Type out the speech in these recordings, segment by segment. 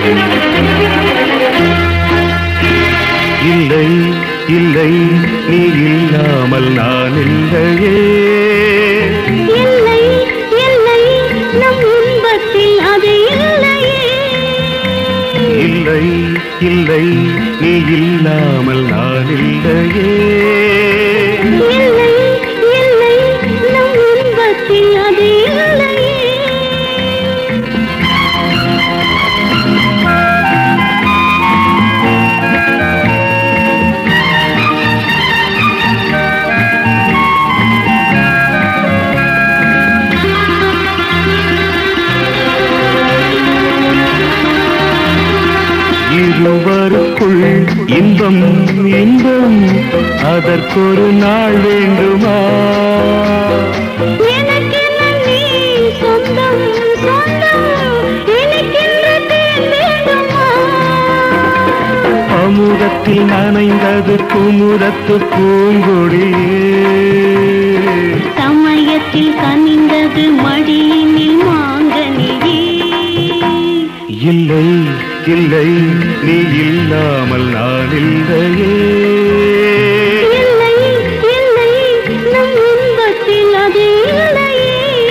இல்லை இல்லை நீ இல்லாமல் நான் இல்லையே இல்லை இல்லை நம் இன்பத்தில் அது இல்லையே இல்லை இல்லை நீ இல்லாமல் நான் இல்லையே இல்லை இல்லை நம் இன்பத்தில் அது இல்லையே இருவருக்குள் இன்பம் இன்பம் அதற்கொரு நாள் வேண்டுமா எனக்கென நீ சொந்தம் சொந்தம் எனக்கென்று தேன் வேண்டுமா அமுதத்தில் நனைந்தது குமுதத்து பூங்கொடியே சமயத்தில் கனிந்தது மடியினில் மாங்கனியே இல்லை இல்லை நீ இல்லாமல் நான் இல்லையே இல்லை இல்லை நம் இன்பத்தில் அது இல்லையே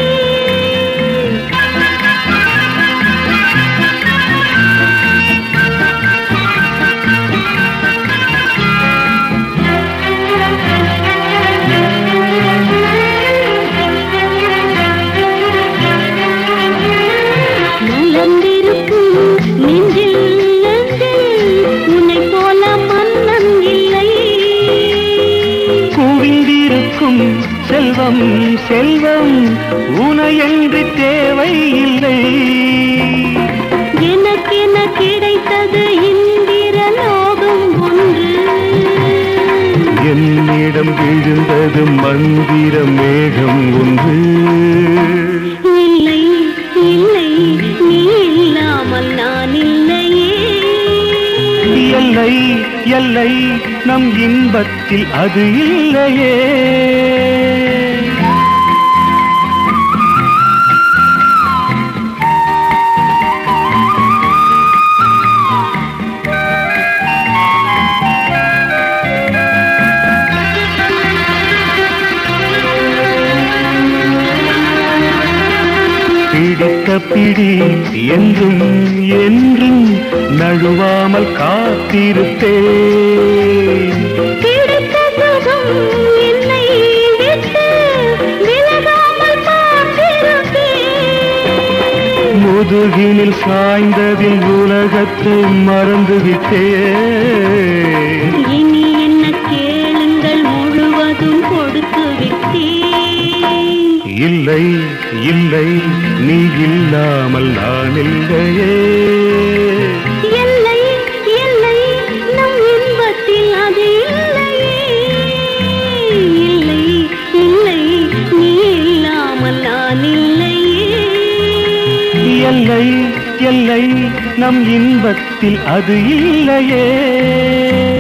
மலர்ந்திருக்கும் நெஞ்சில் நெஞ்சில் உன்னை போல மன்னன் இல்லை குவிந்திருக்கும் செல்வம் செல்வம் உனையன்றி தேவை இல்லை எனக்கென கிடைத்தது இந்திர லோகம் ஒன்று என்னிடம் விழுந்தது மந்திர மேகம் ஒன்று இல்லை இல்லை நீ இல்லாமல் நான் இல்லையே எல்லை எல்லை நம் இன்பத்தில் அது இல்லையே பிடித்த பிடி என்றும் என்றும் நழுவாமல் காத்திருப்பேன் கிடைத்த சுகம் என்னை விட்டு விலகாமல் பார்த்திருப்பேன் முதுகினில் சாய்ந்ததில் உலகத்தை மறந்துவிட்டேன் இனி என்ன கேளுங்கள் முழுவதும் கொடுத்து விட்டேன் இல்லை இல்லை நீ இல்லாமல் நான் இல்லையே இல்லை இல்லை நம் இன்பத்தில் அது இல்லையே இல்லை இல்லை நீ இல்லாமல் நான் இல்லையே எல்லை எல்லை நம் இன்பத்தில் அது இல்லையே